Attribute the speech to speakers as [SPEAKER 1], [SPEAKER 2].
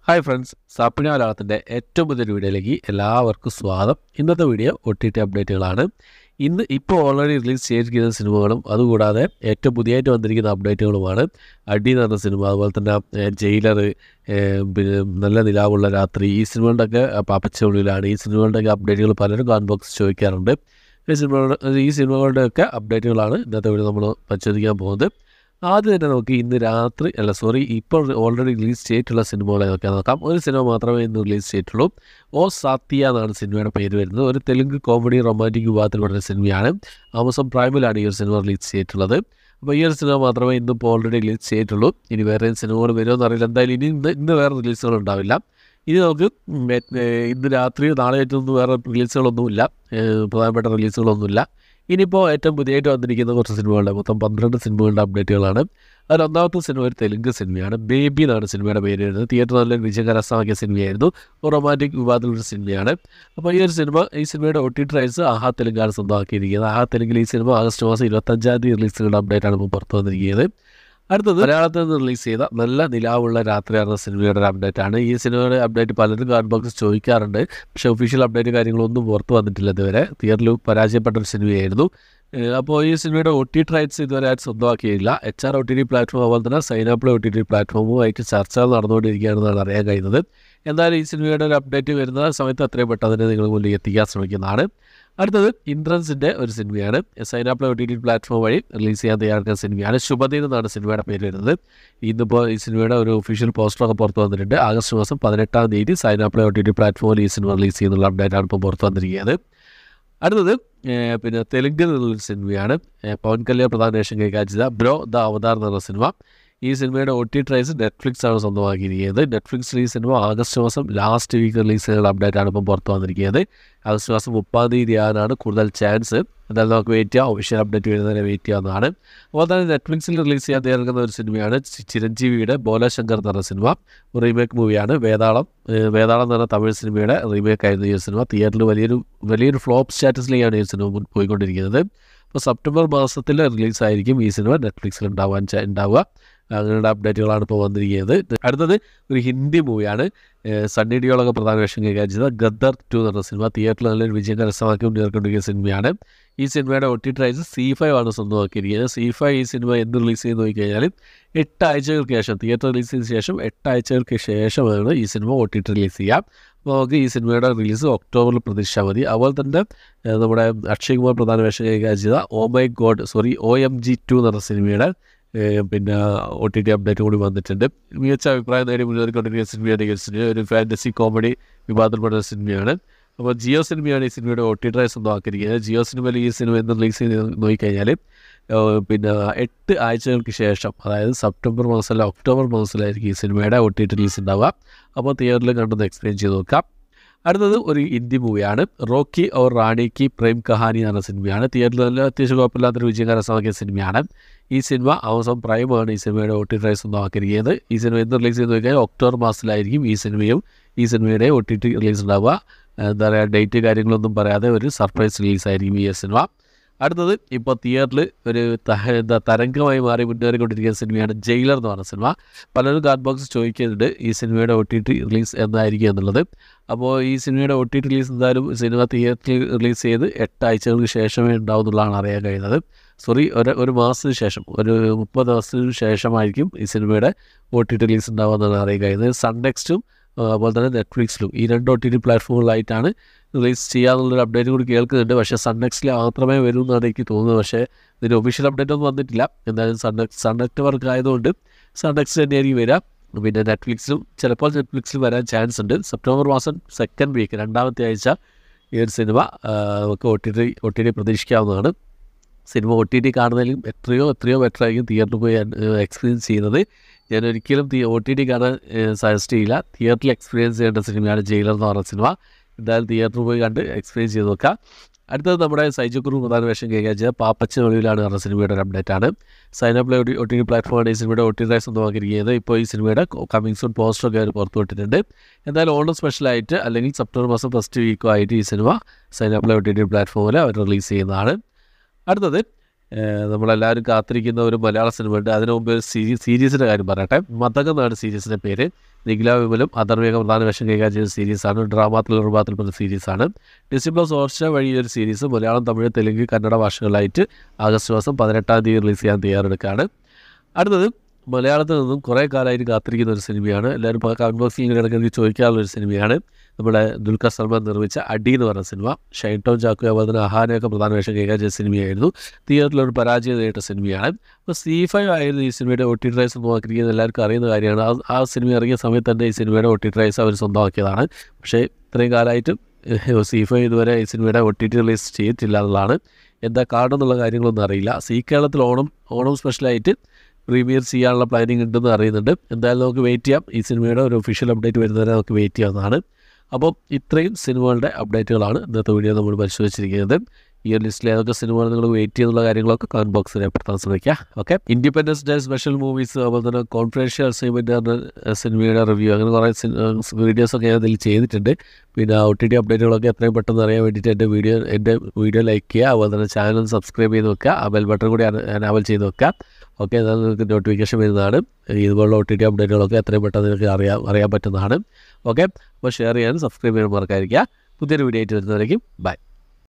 [SPEAKER 1] hi friends സാപ്പിന മലയാളത്തിൻ്റെ ഏറ്റവും പുതിയൊരു വീഡിയോയിലേക്ക് എല്ലാവർക്കും സ്വാഗതം ഇന്നത്തെ വീഡിയോ ഒ ടി ടി അപ്ഡേറ്റുകളാണ് ഇന്ന് ഇപ്പോൾ ഓൾറെഡി റിലീസ് ചെയ്തിരിക്കുന്ന സിനിമകളും അതുകൂടാതെ ഏറ്റവും പുതിയതായിട്ട് വന്നിരിക്കുന്ന അപ്ഡേറ്റുകളുമാണ് അടി എന്ന് പറഞ്ഞ സിനിമ അതുപോലെ തന്നെ ജയിലർ പിന്നെ നല്ല നിലാവുള്ള രാത്രി ഈ സിനിമകളുടെയൊക്കെ പാപ്പച്ച ഉള്ളിലാണ് ഈ സിനിമകളുടെയൊക്കെ അപ്ഡേറ്റുകൾ പലരും കമൻറ്റ് ബോക്സ് ചോദിക്കാറുണ്ട് ഈ സിനിമകളുടെ ഈ സിനിമകളുടെയൊക്കെ അപ്ഡേറ്റുകളാണ് ഇന്നത്തെ വീഡിയോ നമ്മൾ പരിശോധിക്കാൻ പോകുന്നത് ആദ്യം തന്നെ നമുക്ക് ഇന്ന് രാത്രി അല്ല സോറി ഇപ്പോൾ ഓൾറെഡി റിലീസ് ചെയ്തിട്ടുള്ള സിനിമകളെ നോക്കിയാൽ നോക്കാം ഒരു സിനിമ മാത്രമേ ഇന്ന് റിലീസ് ചെയ്തിട്ടുള്ളൂ ഓ സാത്തിയ എന്നാണ് സിനിമയുടെ പേര് വരുന്നത് ഒരു തെലുങ്ക് കോമഡി റൊമാൻറ്റിക് വിഭാഗത്തിൽ വരുന്ന സിനിമയാണ് ആമസോൺ പ്രൈമിലാണ് ഈ ഒരു സിനിമ റിലീസ് ചെയ്തിട്ടുള്ളത് അപ്പോൾ ഈ ഒരു സിനിമ മാത്രമേ ഇന്നിപ്പോൾ ഓൾറെഡി റിലീസ് ചെയ്തിട്ടുള്ളൂ ഇനി വേറെ സിനിമകൾ വരുമോ എന്നറിയില്ല എന്തായാലും ഇനി ഇന്ന് ഇന്ന് വേറെ റിലീസുകൾ ഉണ്ടാവില്ല ഇനി നമുക്ക് ഇന്ന് രാത്രി നാളെ ഏറ്റവും വേറെ റിലീസുകളൊന്നുമില്ല പ്രധാനപ്പെട്ട റിലീസുകളൊന്നുമില്ല ഇനിയിപ്പോൾ ഏറ്റവും പുതിയതായിട്ട് വന്നിരിക്കുന്ന കുറച്ച് സിനിമകളുടെ മൊത്തം പന്ത്രണ്ട് സിനിമകളുടെ അപ്ഡേറ്റുകളാണ് അതിൽ ഒന്നാമത്തെ സിനിമ ഒരു തെലുങ്ക് സിനിമയാണ് ബേബി എന്നാണ് സിനിമയുടെ പേര് വരുന്നത് തിയേറ്റർ നല്ല വിജയം കരസ്ഥമാക്കിയ സിനിമയായിരുന്നു റൊമാൻറ്റിക് വിവാദത്തിലൊരു സിനിമയാണ് അപ്പോൾ ഈ ഒരു സിനിമ ഈ സിനിമയുടെ O T T rights Aha തെലുങ്കാണ് സ്വന്തമാക്കിയിരിക്കുന്നത് ആഹാ തെലുങ്കിൽ ഈ സിനിമ ആഗസ്റ്റ് മാസം ഇരുപത്തഞ്ചാം തീയതി റിലീസുകളുടെ അപ്ഡേറ്റാണ് ഇപ്പോൾ പുറത്തു വന്നിരിക്കുന്നത് അടുത്തത് മലയാളത്തിൽ നിന്ന് റിലീസ് ചെയ്ത നല്ല നിലാവുള്ള രാത്രി എന്ന സിനിമയുടെ ഒരു അപ്ഡേറ്റ് ആണ് ഈ സിനിമയുടെ അപ്ഡേറ്റ് പലരും കാർഡ് ബോക്സ് ചോദിക്കാറുണ്ട് പക്ഷേ ഒഫീഷ്യൽ അപ്ഡേറ്റ് കാര്യങ്ങളൊന്നും പുറത്ത് വന്നിട്ടില്ല ഇതുവരെ തിയേറ്ററിൽ പരാജയപ്പെട്ട ഒരു സിനിമയായിരുന്നു അപ്പോൾ ഈ സിനിമയുടെ ഒ ടി റൈറ്റ്സ് ഇതുവരെ ആയിട്ട് സ്വന്തമാക്കിയില്ല H R O T T platform അതുപോലെ തന്നെ സൈനാപ്പിൾ ഒ ടി ടി പ്ലാറ്റ്ഫോമുമായിട്ട് ചർച്ചകൾ നടന്നുകൊണ്ടിരിക്കുകയാണെന്നാണ് അറിയാൻ കഴിയുന്നത് എന്തായാലും ഈ സിനിമയുടെ ഒരു അപ്ഡേറ്റ് വരുന്ന സമയത്ത് അത്രയും പെട്ടെന്ന് നിങ്ങൾ മുന്നിൽ എത്തിക്കാൻ ശ്രമിക്കുന്നതാണ് അടുത്തത് ഇന്ദ്രൻസിൻ്റെ ഒരു സിനിമയാണ് Saina Play O T T platform വഴി റിലീസ് ചെയ്യാൻ തയ്യാറെടുക്കുന്ന സിനിമയാണ് ശുഭദീൻ എന്നാണ് സിനിമയുടെ പേര് വരുന്നത് ഇന്നിപ്പോൾ ഈ സിനിമയുടെ ഒരു ഒഫീഷ്യൽ പോസ്റ്ററൊക്കെ പുറത്ത് വന്നിട്ടുണ്ട് ആഗസ്റ്റ് മാസം പതിനെട്ടാം തീയതി സൈനാപ്പിൾ ഒ ടി ടി പ്ലാറ്റ്ഫോമിൽ ഈ സിനിമ റിലീസ് ചെയ്യുന്നുള്ള അപ്ഡേറ്റാണ് ഇപ്പോൾ പുറത്ത് വന്നിരിക്കുന്നത് അടുത്തത് പിന്നെ തെലുങ്കിൽ നിന്നുള്ള സിനിമയാണ് പവൻ കല്യാൺ പ്രധാന വേഷം കൈകാര്യം ചെയ്ത ബ്രോ ദ അവതാർ എന്ന് പറഞ്ഞ സിനിമ ഈ സിനിമയുടെ ഒ ടി ട്രൈസ് നെറ്റ്ഫ്ലിക്സ് ആണ് സ്വന്തമാക്കിയിരിക്കുന്നത് നെറ്റ്ഫ്ലിക്സിൽ ഈ സിനിമ ആഗസ്റ്റ് മാസം ലാസ്റ്റ് വീക്ക് റിലീസ് ചെയ്യുന്ന അപ്ഡേറ്റ് ആണ് ഇപ്പം പുറത്ത് വന്നിരിക്കുന്നത് ആഗസ്റ്റ് മാസം മുപ്പാം തീയതി ആകാനാണ് കൂടുതൽ ചാൻസ് എന്തായാലും നമുക്ക് വെയിറ്റ് ചെയ്യാം ഒഫീഷ്യൽ അപ്ഡേറ്റ് വരുന്നതിനെ വെയിറ്റ് ചെയ്യാവുന്നതാണ് അതുപോലെ തന്നെ നെറ്റ്ഫ്ലിക്സിൽ റിലീസ് ചെയ്യാൻ തയ്യാറെടുക്കുന്ന ഒരു സിനിമയാണ് ചിരഞ്ജീവിയുടെ ബോലശങ്കർ എന്ന് പറഞ്ഞ സിനിമ റീമേക്ക് മൂവിയാണ് വേതാളം വേതാളം എന്ന് പറഞ്ഞ തമിഴ് സിനിമയുടെ റീമേക്ക് ആയിരുന്നു ഈ സിനിമ തിയേറ്ററിൽ വലിയൊരു വലിയൊരു ഫ്ലോപ്പ് സ്റ്റാറ്റസിലേക്കാണ് ഈ സിനിമ പോയിക്കൊണ്ടിരിക്കുന്നത് അപ്പോൾ സെപ്റ്റംബർ മാസത്തിൽ റിലീസായിരിക്കും ഈ സിനിമ നെറ്റ്ഫ്ലിക്സിൽ ഉണ്ടാവാൻ ഉണ്ടാവുക അങ്ങനെയുള്ള അപ്ഡേറ്റുകളാണ് ഇപ്പോൾ വന്നിരിക്കുന്നത് അടുത്തത് ഒരു ഹിന്ദി മൂവിയാണ് സണ്ണി ഡിയോളൊക്കെ പ്രധാന വേഷം കൈകാര്യം ചെയ്ത ഗദ്ദർ ടു എന്ന് പറഞ്ഞ സിനിമ തിയേറ്ററിൽ നല്ലൊരു വിജയം കരസ്ഥമാക്കി മുന്നേറിക്കൊണ്ടിരിക്കുന്ന സിനിമയാണ് ഈ സിനിമയുടെ ഒ ടി ട്രൈസ് സി ഫൈവ് ആണ് സ്വന്തമാക്കിയിരിക്കുന്നത് സി ഫൈവ് ഈ സിനിമ എന്ന് റിലീസ് ചെയ്ത് നോക്കിക്കഴിഞ്ഞാൽ എട്ട് ആഴ്ചകൾക്ക് ശേഷം തിയേറ്റർ റിലീസിന് ശേഷം എട്ട് ആഴ്ചകൾക്ക് ശേഷമാണ് ഈ സിനിമ ഒ ടി ടി റിലീസ് ചെയ്യാം അപ്പോൾ നമുക്ക് ഈ സിനിമയുടെ റിലീസ് ഒക്ടോബറിൽ പ്രതീക്ഷിച്ചാൽ മതി അതുപോലെ തന്നെ നമ്മുടെ അക്ഷയ് കുമാർ പ്രധാന വേഷം കൈകാര്യം ചെയ്ത oh my god sorry O M G two എന്ന് പറഞ്ഞ സിനിമയുടെ പിന്നെ ഒ ടി ടി അപ്ഡേറ്റ് കൂടി വന്നിട്ടുണ്ട് മികച്ച അഭിപ്രായം നേടി മുന്നേറിക്കൊണ്ടിരിക്കുന്ന സിനിമയാണ് ഈ സിനിമ ഒരു ഫാൻറ്റസി കോമഡി വിവാദപ്പെടുന്ന സിനിമയാണ് അപ്പോൾ ജിയോ സിനിമയാണ് ഈ സിനിമയുടെ ഒ ടി ട്രൈ സ്വന്തമാക്കിയിരിക്കുന്നത് ജിയോ സിനിമയിൽ ഈ സിനിമ എന്ന് റിലീസ് ചെയ്ത് നോക്കിക്കഴിഞ്ഞാൽ പിന്നെ എട്ട് ആഴ്ചകൾക്ക് ശേഷം അതായത് സെപ്റ്റംബർ മാസമല്ല ഒക്ടോബർ മാസത്തിലായിരിക്കും ഈ സിനിമയുടെ ഒ ടി ടി റിലീസ് ഉണ്ടാവുക അപ്പോൾ തിയേറ്ററിൽ കണ്ടൊന്ന് എക്സ്പ്ലെയിൻ ചെയ്ത് നോക്കാം അടുത്തത് ഒരു ഹിന്ദി മൂവിയാണ് റോക്കി ഓർ റാണി കി പ്രേം കഹാനി എന്ന സിനിമയാണ് തിയേറ്ററിൽ നല്ല അത്യാവശ്യം കുഴപ്പമില്ലാത്തൊരു വിജയം കരസ്ഥമാക്കിയ സിനിമയാണ് ഈ സിനിമ ആമസോൺ പ്രൈമാണ് ഈ സിനിമയുടെ ഒ ടി ടി സ്വന്തമാക്കിയിരിക്കുന്നത് ഈ സിനിമ എന്ന് റിലീസ് ചെയ്ത് നോക്കിയാൽ ഒക്ടോബർ മാസത്തിലായിരിക്കും ഈ സിനിമയും ഈ സിനിമയുടെ ഒ ടി ടി റിലീസ് ഉണ്ടാവുക എന്താ പറയുക ഡേറ്റ് കാര്യങ്ങളൊന്നും പറയാതെ ഒരു സർപ്രൈസ് റിലീസായിരിക്കും ഈ സിനിമ അടുത്തത് ഇപ്പോൾ തിയേറ്ററിൽ ഒരു എന്താ തരംഗമായി മാറി മുന്നേറിക്കൊണ്ടിരിക്കുന്ന സിനിമയാണ് ജയിലർ എന്ന് പറഞ്ഞ സിനിമ പലരും കാർഡ് ബോക്സ് ചോദിക്കുന്നുണ്ട് ഈ സിനിമയുടെ ഒ ടി ടി റിലീസ് എന്നായിരിക്കും എന്നുള്ളത് അപ്പോൾ ഈ സിനിമയുടെ ഒ ടി ടി റിലീസ് എന്തായാലും സിനിമ തിയേറ്ററിൽ റിലീസ് ചെയ്ത് എട്ടാഴ്ചകൾക്ക് ശേഷമേ ഉണ്ടാവുന്നുള്ളതാണ് അറിയാൻ കഴിയുന്നത് സോറി ഒരു ഒരു മാസത്തിന് ശേഷം ഒരു മുപ്പത് ദിവസത്തിന് ശേഷമായിരിക്കും ഈ സിനിമയുടെ ഒ ടി ടി റിലീസ് ഉണ്ടാവുമെന്നാണ് അറിയാൻ കഴിയുന്നത് സൺനെക്സ്റ്റും അതുപോലെ തന്നെ നെറ്റ്ഫ്ലിക്സിലും ഈ രണ്ട് ഒ ടി ടി പ്ലാറ്റ്ഫോമുകളായിട്ടാണ് റിലീസ് ചെയ്യാന്നുള്ളൊരു അപ്ഡേറ്റ് കൂടി കേൾക്കുന്നുണ്ട് പക്ഷേ സൺനെക്സിൽ മാത്രമേ വരൂ എന്നാണ് എനിക്ക് തോന്നുന്നത് പക്ഷേ ഇതിൻ്റെ ഒഫീഷ്യൽ അപ്ഡേറ്റ് ഒന്നും വന്നിട്ടില്ല എന്തായാലും സൺനെക്സ് സൺ നെറ്റ്വർക്ക് ആയതുകൊണ്ട് സൺനെക്സ് തന്നെയായിരിക്കും വരിക പിന്നെ നെറ്റ്ഫ്ലിക്സിലും ചിലപ്പോൾ നെറ്റ്ഫ്ലിക്സിൽ വരാൻ ചാൻസ് ഉണ്ട് സെപ്റ്റംബർ മാസം സെക്കൻഡ് വീക്ക് രണ്ടാമത്തെ ആഴ്ച ഈ ഒരു സിനിമ നമുക്ക് O T T O T T പ്രതീക്ഷിക്കാവുന്നതാണ് സിനിമ ഒ ടി ടി കാണുന്നതിലും എത്രയോ എത്രയോ ബെറ്റർ ആയിരിക്കും തിയേറ്ററിൽ പോയി എക്സ്പീരിയൻസ് ചെയ്യുന്നത് ഞാൻ ഒരിക്കലും ഒ ടി ടി കാണാൻ സജസ്റ്റ് ചെയ്യില്ല തിയേറ്ററിൽ എക്സ്പീരിയൻസ് ചെയ്യേണ്ട സിനിമയാണ് ജയിലർ എന്ന് പറഞ്ഞ സിനിമ എന്തായാലും തിയേറ്ററിൽ പോയി കണ്ട് എക്സ്പീരിയൻസ് ചെയ്ത് നോക്കാം അടുത്തത് നമ്മുടെ സൈജുക്കുറു പ്രധാന വേഷം കൈകാര്യം ചെയ്ത പാപ്പച്ചൻ ഒളിവിലാണ് പറഞ്ഞ സിനിമയുടെ ഒരു അപ്ഡേറ്റ് ആണ് Saina Play O T O T T പ്ലാറ്റ്ഫോമാണ് ഈ സിനിമയുടെ ഒ ടി ടി സ്വന്തമാക്കിയിരിക്കുന്നത് ഇപ്പോൾ ഈ സിനിമയുടെ കമ്മിങ് സൂൺ പോസ്റ്ററൊക്കെ അവർ പുറത്തു വിട്ടിട്ടുണ്ട് എന്തായാലും ഓണം സ്പെഷ്യലായിട്ട് അല്ലെങ്കിൽ സെപ്റ്റംബർ മാസം ഫസ്റ്റ് വീക്കോ ആയിട്ട് ഈ സിനിമ സൈനപ്പ് ഒ ടി ടി പ്ലാറ്റ്ഫോമിൽ അവർ റിലീസ് ചെയ്യുന്നതാണ് അടുത്തത് ഏഹ് നമ്മളെല്ലാവരും കാത്തിരിക്കുന്ന ഒരു മലയാള സിനിമ ഉണ്ട് അതിനു മുമ്പ് ഒരു സീരീ സീരീസിൻ്റെ കാര്യം പറയട്ടെ മതകം എന്നാണ് സീരീസിൻ്റെ പേര് നിഖില വിമലും അധർവേഗ പ്രധാന വേഷം കൈകാര്യം ചെയ്ത സീരീസാണ് ഡ്രാമ ത്രില്ലർ ഭാഗത്തിൽപ്പെട്ട സീരീസാണ് ഡിസി പ്ലസ് ഹോട്ട്സ്റ്റാർ വഴി ഈ ഒരു സീരീസ് മലയാളം തമിഴ് തെലുങ്ക് കന്നഡ ഭാഷകളിലായിട്ട് ആഗസ്റ്റ് മാസം പതിനെട്ടാം തീയതി റിലീസ് ചെയ്യാൻ തയ്യാറെടുക്കുകയാണ് അടുത്തത് മലയാളത്തിൽ നിന്നും കുറേ കാലമായിട്ട് കാത്തിരിക്കുന്ന ഒരു സിനിമയാണ് എല്ലാവരും ഇപ്പോൾ കമൻറ്റ് ബോക്സിൽ ഇങ്ങനെ ഇടയ്ക്കിടയ്ക്ക് ചോദിക്കാനുള്ള ഒരു സിനിമയാണ് നമ്മുടെ ദുൽഖർ സൽമാൻ നിർമ്മിച്ച അടി എന്ന് പറഞ്ഞ സിനിമ ഷൈൻ ടോം ചാക്കോ അതുപോലെ തന്നെ അഹാനയൊക്കെ പ്രധാന വേഷം കൈകാര്യം ചെയ്ത സിനിമയായിരുന്നു തിയേറ്ററിലൊരു പരാജയം നേരിട്ട സിനിമയാണ് അപ്പോൾ സി ഫൈവ് ആയിരുന്നു ഈ സിനിമയുടെ ഒ ടി ട്രൈസ് സ്വന്തമാക്കിയിരിക്കുന്നത് എല്ലാവർക്കും അറിയുന്ന കാര്യമാണ് ആ ആ സിനിമ ഇറങ്ങിയ സമയത്ത് തന്നെ ഈ സിനിമയുടെ ഒ ടി ട്രൈസ് അവർ സ്വന്തമാക്കിയതാണ് പക്ഷേ ഇത്രയും കാലമായിട്ടും സി ഫൈവ് ഇതുവരെ ഈ സിനിമയുടെ ഒ ടി ടി റിലീസ് ചെയ്തിട്ടില്ല എന്നുള്ളതാണ് എന്താ കാരണം എന്നുള്ള കാര്യങ്ങളൊന്നും അറിയില്ല സി കേരളത്തിൽ ഓണം ഓണം സ്പെഷ്യലായിട്ട് പ്രീമിയർ ചെയ്യാനുള്ള പ്ലാനിങ് ഉണ്ടെന്ന് അറിയുന്നുണ്ട് എന്തായാലും നമുക്ക് വെയിറ്റ് ചെയ്യാം ഈ സിനിമയുടെ ഒരു ഒഫീഷ്യൽ അപ്ഡേറ്റ് വരുന്നവരെ നമുക്ക് വെയിറ്റ് ചെയ്യാവുന്നതാണ് അപ്പോൾ ഇത്രയും സിനിമകളുടെ അപ്ഡേറ്റുകളാണ് ഇന്നത്തെ വീഡിയോ നമ്മൾ പരിശോധിച്ചിരിക്കുന്നത് ഈ ഒരു ലിസ്റ്റിൽ ഏതൊക്കെ സിനിമകൾ നിങ്ങൾ വെയിറ്റ് ചെയ്യുന്നുള്ള കാര്യങ്ങളൊക്കെ കമൻറ്റ് ബോക്സിൽ രേഖപ്പെടുത്താൻ ശ്രമിക്കുക okay independence day special movies അതുപോലെ തന്നെ കോൺഫിഡൻഷ്യൽ അസൈൻമെൻറ്റ് എന്ന സിനിമയുടെ റിവ്യൂ അങ്ങനെ കുറേ വീഡിയോസൊക്കെ ഞാൻ അതിൽ ചെയ്തിട്ടുണ്ട് പിന്നെ ഒ ടി ടി അപ്ഡേറ്റുകളൊക്കെ എത്രയും പെട്ടെന്ന് അറിയാൻ വേണ്ടിയിട്ട് എൻ്റെ വീഡിയോ എൻ്റെ വീഡിയോ ലൈക്ക് ചെയ്യുക അതുപോലെ തന്നെ ചാനൽ സബ്സ്ക്രൈബ് ചെയ്ത് വെക്കുക ആ ബെൽ ബട്ടൺ കൂടി അനാവൽ ചെയ്ത് വെക്കുക ഓക്കെ എന്നാൽ നിങ്ങൾക്ക് നോട്ടിഫിക്കേഷൻ വരുന്നതാണ് ഇതുപോലുള്ള ഒ ടി ടി അപ്ഡേറ്റുകളൊക്കെ എത്രയും പെട്ടെന്ന് നിങ്ങൾക്ക് അറിയാൻ അറിയാൻ പറ്റുന്നതാണ് ഓക്കെ അപ്പോൾ ഷെയർ ചെയ്യാനും സബ്സ്ക്രൈബ് ചെയ്യാനും മറക്കാതിരിക്കുക പുതിയൊരു വീഡിയോ ആയിട്ട് വരുന്നവരേക്കും ബൈ